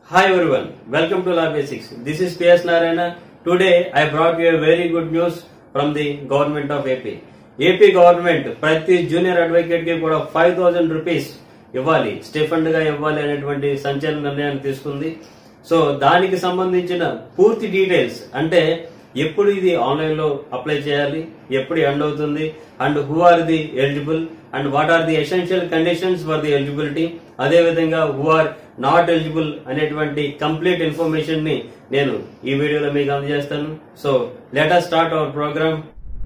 Hi everyone, welcome to Law Basics. This is PS Narayana. Today I brought you a very good news from the government of AP. AP government ప్రతి junior advocate కి కూడా five thousand rupees ఇవ్వాలి స్టిఫండ్ గా ఇవ్వాలి అనేటువంటి సంచలన నిర్ణయాన్ని తీసుకుంది సో దానికి సంబంధించిన పూర్తి డీటెయిల్స్ అంటే ఎప్పుడు ఇది ఆన్లైన్ లో అప్లై చేయాలి ఎప్పుడు ఎండ్ అవుతుంది and who are the eligible and what are the essential conditions for the eligibility అదే విధంగా హూ ఆర్ నాట్ ఎలిజిబుల్ అనేటువంటి కంప్లీట్ ఇన్ఫర్మేషన్ ని నేను ఈ వీడియోలో మీకు అందజేస్తాను so let us start our program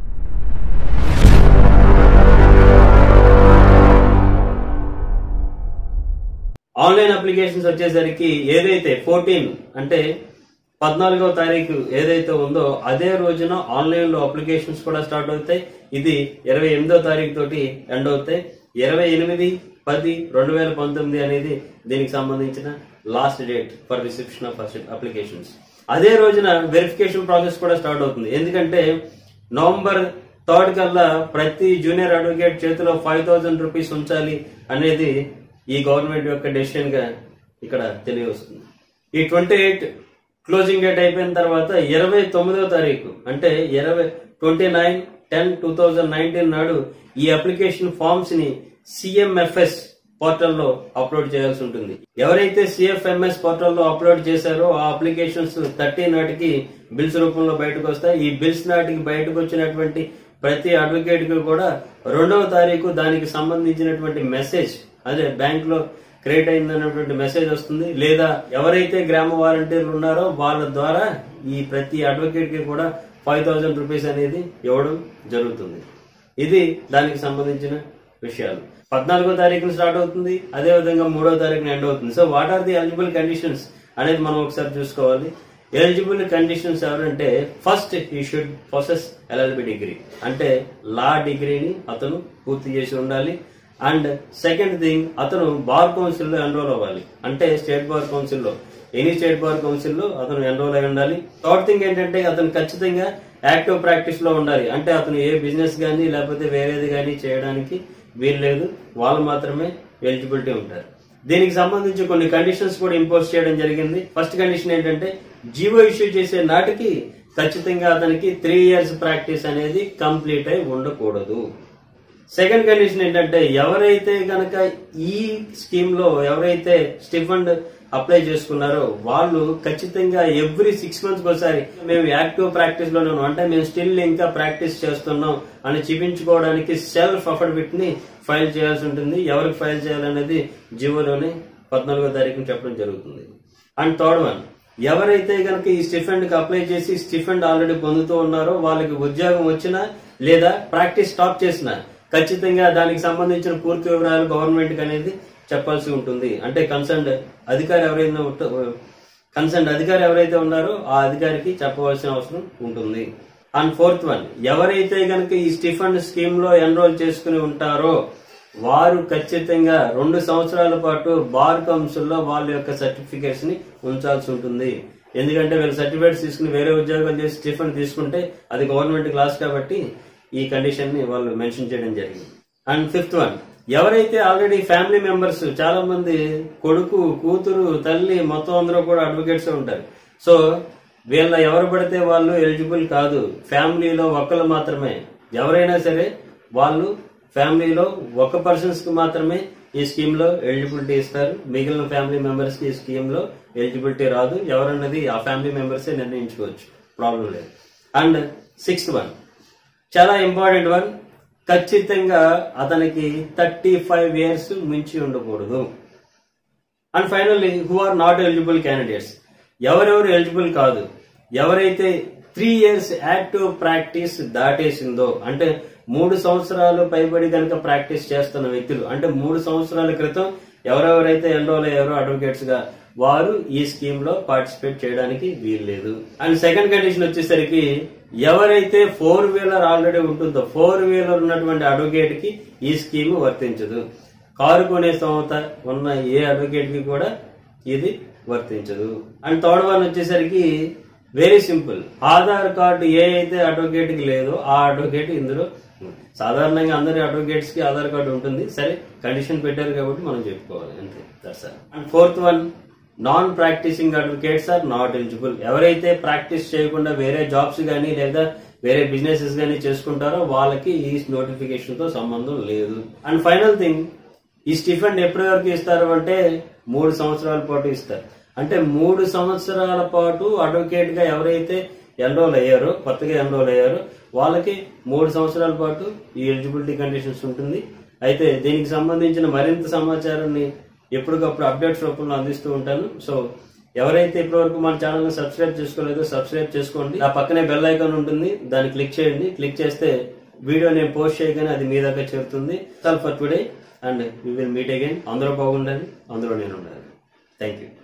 online applications వచ్చేసరికి ఏదైతే ఫోర్టీన్ అంటే పద్నాలుగవ తారీఖు ఏదైతే ఉందో అదే రోజున ఆన్లైన్ లో అప్లికేషన్స్ కూడా స్టార్ట్ అవుతాయి ఇది ఇరవై ఎనిమిదో తారీఖు తోటి ఎండ్ అవుతాయి ఇరవై ఎనిమిది పది రెండు వేల పంతొమ్మిది అనేది దీనికి సంబంధించిన last date for reception of applications అదే రోజున వెరిఫికేషన్ ప్రాసెస్ కూడా స్టార్ట్ అవుతుంది ఎందుకంటే నవంబర్ థర్డ్ కల్లా ప్రతి జూనియర్ అడ్వకేట్ చేతిలో ఫైవ్ థౌసండ్ రూపీస్ ఉంచాలి అనేది ఈ గవర్నమెంట్ యొక్క డెసిషన్ గా ఇక్కడ తెలియవస్తుంది ఈ ట్వంటీ ఎయిట్ క్లోజింగ్ డేట్ అయిపోయిన తర్వాత ఇరవై తొమ్మిదవ తారీఖు అంటే ఇరవై twenty nine ten two thousand nineteen నాడు ఈ అప్లికేషన్ ఫామ్స్ ని సిఎంఎఫ్ఎస్ పోర్టల్లో అప్లోడ్ చేయాల్సి ఉంటుంది ఎవరైతే సిఎఫ్ఎంఎస్ పోర్టల్లో అప్లోడ్ చేశారో ఆ అప్లికేషన్స్ థర్టీ నాటికి బిల్స్ రూపంలో బయటకు వస్తాయి ఈ బిల్స్ నాటికి బయటకు వచ్చినటువంటి ప్రతి అడ్వకేట్ కి కూడా రెండవ తారీఖు దానికి సంబంధించినటువంటి మెసేజ్ అదే బ్యాంక్ లో క్రియేట్ అయిందన్నటువంటి మెసేజ్ వస్తుంది లేదా ఎవరైతే గ్రామ వాలంటీర్లు ఉన్నారో వాళ్ళ ద్వారా ఈ ప్రతి అడ్వకేట్ కి కూడా ఫైవ్ థౌసండ్ రూపీస్ అనేది ఇవ్వడం జరుగుతుంది ఇది దానికి సంబంధించిన విషయాలు పద్నాలుగో తారీఖున స్టార్ట్ అవుతుంది అదే విధంగా మూడో తారీఖున ఎండ్ అవుతుంది so what are the eligible conditions అనేది మనం ఒకసారి చూసుకోవాలి ఎలిజిబుల్ కండిషన్స్ ఎవరంటే first he should possess LLB degree అంటే లా డిగ్రీని అతను పూర్తి చేసి ఉండాలి అండ్ సెకండ్ థింగ్ అతను బార్ కౌన్సిల్ లో ఎన్రోల్ అవ్వాలి అంటే స్టేట్ బార్ కౌన్సిల్ లో ఎనీ స్టేట్ బార్ కౌన్సిల్ లో అతను ఎన్రోల్ అయి ఉండాలి థర్డ్ థింగ్ ఏంటంటే అతను ఖచ్చితంగా యాక్టివ్ ప్రాక్టీస్ లో ఉండాలి అంటే అతను ఏ బిజినెస్ గానీ లేకపోతే వేరేది గానీ చేయడానికి వీల్లేదు వాళ్ళు మాత్రమే ఎలిజిబిలిటీ ఉంటారు దీనికి సంబంధించి కొన్ని కండిషన్స్ కూడా ఇంపోజ్ చేయడం జరిగింది ఫస్ట్ కండిషన్ ఏంటంటే జీవో ఇష్యూ చేసే నాటికి ఖచ్చితంగా అతనికి త్రీ ఇయర్స్ ప్రాక్టీస్ అనేది కంప్లీట్ అయి ఉండకూడదు సెకండ్ కండిషన్ ఏంటంటే ఎవరైతే గనక ఈ స్కీమ్ లో ఎవరైతే స్టిఫండ్ అప్లై చేసుకున్నారో వాళ్ళు ఖచ్చితంగా ఎవ్రీ సిక్స్ మంత్స్ ఒకసారి మేము యాక్టివ్ ప్రాక్టీస్ లోనే ఉన్నాం అంటే మేము స్టిల్ ఇంకా ప్రాక్టీస్ చేస్తున్నాం అని చూపించుకోవడానికి సెల్ఫ్ అఫిడవిట్ ని ఫైల్ చేయాల్సి ఉంటుంది ఎవరికి ఫైల్ చేయాలనేది జీవోలోనే పద్నాలుగో తారీఖున చెప్పడం జరుగుతుంది అండ్ థర్డ్ వన్ ఎవరైతే గనక ఈ స్టిఫెండ్ కి అప్లై చేసి స్టిఫెండ్ ఆల్రెడీ పొందుతూ ఉన్నారో వాళ్ళకి ఉద్యోగం వచ్చినా లేదా ప్రాక్టీస్ స్టాప్ చేసినా ఖచ్చితంగా దానికి సంబంధించిన పూర్తి వివరాలు గవర్నమెంట్ కి అనేది చెప్పాల్సి ఉంటుంది అంటే కన్సర్న్ అధికారి ఎవరైనా కన్సర్న్ అధికారి ఎవరైతే ఉన్నారో ఆ అధికారికి చెప్పవలసిన అవసరం ఉంటుంది అండ్ ఫోర్త్ వన్ ఎవరైతే గనక ఈ స్టిఫండ్ స్కీమ్ లో ఎన్రోల్ చేసుకుని ఉంటారో వారు ఖచ్చితంగా రెండు సంవత్సరాల పాటు బార్ కౌన్సిల్ లో వాళ్ళ యొక్క సర్టిఫికేట్స్ ని ఉంచాల్సి ఉంటుంది ఎందుకంటే వీళ్ళు సర్టిఫికేట్స్ తీసుకుని వేరే ఉద్యోగం చేసి స్టిఫండ్ తీసుకుంటే అది గవర్నమెంట్ క్లాస్ కాబట్టి ఈ కండిషన్ ని వాళ్ళు మెన్షన్ చేయడం జరిగింది అండ్ ఫిఫ్త్ వన్ ఎవరైతే ఆల్రెడీ ఫ్యామిలీ మెంబర్స్ చాలా మంది కొడుకు కూతురు తల్లి మొత్తం అందరూ కూడా అడ్వకేట్స్ ఉంటారు సో వీళ్ళ ఎవరు పడితే వాళ్ళు ఎలిజిబుల్ కాదు ఫ్యామిలీలో ఒక్కరు మాత్రమే ఎవరైనా సరే వాళ్ళు ఫ్యామిలీలో ఒక పర్సన్స్ కి మాత్రమే ఈ స్కీమ్ లో ఎలిజిబిలిటీ ఇస్తారు మిగిలిన ఫ్యామిలీ మెంబర్స్ కి ఈ స్కీమ్ లో ఎలిజిబిలిటీ రాదు ఎవరన్నది ఆ ఫ్యామిలీ మెంబర్స్ నిర్ణయించుకోవచ్చు ప్రాబ్లం లేదు అండ్ సిక్స్త్ వన్ చాలా ఇంపార్టెంట్ వన్ ఖచ్చితంగా అతనికి థర్టీ ఫైవ్ ఇయర్స్ మించి ఉండకూడదు and finally who are not eligible candidates ఎవరెవరు ఎలిజిబుల్ కాదు ఎవరైతే త్రీ ఇయర్స్ యాక్టివ్ ప్రాక్టీస్ దాటేసిందో అంటే మూడు సంవత్సరాలు పైబడి కనుక ప్రాక్టీస్ చేస్తున్న వ్యక్తులు అంటే మూడు సంవత్సరాల క్రితం ఎవరెవరైతే ఎన్రోల్ అయ్యారో అడ్వకేట్స్ గా వారు ఈ స్కీమ్ లో పార్టిసిపేట్ చేయడానికి వీల్లేదు అండ్ సెకండ్ కండిషన్ వచ్చేసరికి ఎవరైతే ఫోర్ వీలర్ ఆల్రెడీ ఉంటుందో ఫోర్ వీలర్ ఉన్నటువంటి అడ్వకేట్ కి ఈ స్కీమ్ వర్తించదు కారు కొనే స్తోమత ఉన్న ఏ అడ్వకేట్ కి కూడా ఇది వర్తించదు అండ్ థర్డ్ వన్ వచ్చేసరికి వెరీ సింపుల్ ఆధార్ కార్డు ఏ అయితే అడ్వకేట్ కి లేదో ఆ అడ్వకేట్ ఇందులో సాధారణంగా అందరి అడ్వకేట్స్ కి ఆధార్ కార్డు ఉంటుంది సరే కండిషన్ పెట్టారు కాబట్టి మనం చెప్పుకోవాలి అంతే that's and fourth one non practising advocates are not eligible ఎవరైతే ప్రాక్టీస్ చేయకుండా వేరే జాబ్స్ కానీ లేదా వేరే బిజినెసెస్ కానీ చేసుకుంటారో వాళ్ళకి ఈ నోటిఫికేషన్ తో సంబంధం లేదు అండ్ ఫైనల్ థింగ్ ఈ స్టిఫెండ్ ఎప్పటి వరకు ఇస్తారు అంటే మూడు సంవత్సరాల పాటు ఇస్తారు అంటే మూడు సంవత్సరాల పాటు అడ్వకేట్ గా ఎవరైతే ఎన్రోల్ అయ్యారో కొత్తగా ఎన్రోల్ అయ్యారో వాళ్ళకి మూడు సంవత్సరాల పాటు ఈ ఎలిజిబిలిటీ కండిషన్స్ ఉంటుంది అయితే దీనికి సంబంధించిన మరింత సమాచారాన్ని ఎప్పటికప్పుడు అప్డేట్స్ రూపంలో అందిస్తూ ఉంటాను సో ఎవరైతే ఇప్పటివరకు మన ఛానల్ ని సబ్స్క్రైబ్ చేసుకోలేదో సబ్స్క్రైబ్ చేసుకోండి ఆ పక్కనే బెల్ ఐకాన్ ఉంటుంది దాన్ని క్లిక్ చేయండి క్లిక్ చేస్తే వీడియో నేను పోస్ట్ చేయగానే అది మీ దగ్గర చేరుతుంది for today and we will meet again అందరూ బాగుండాలి అందరూ నేను ఉండాలి థ్యాంక్ యూ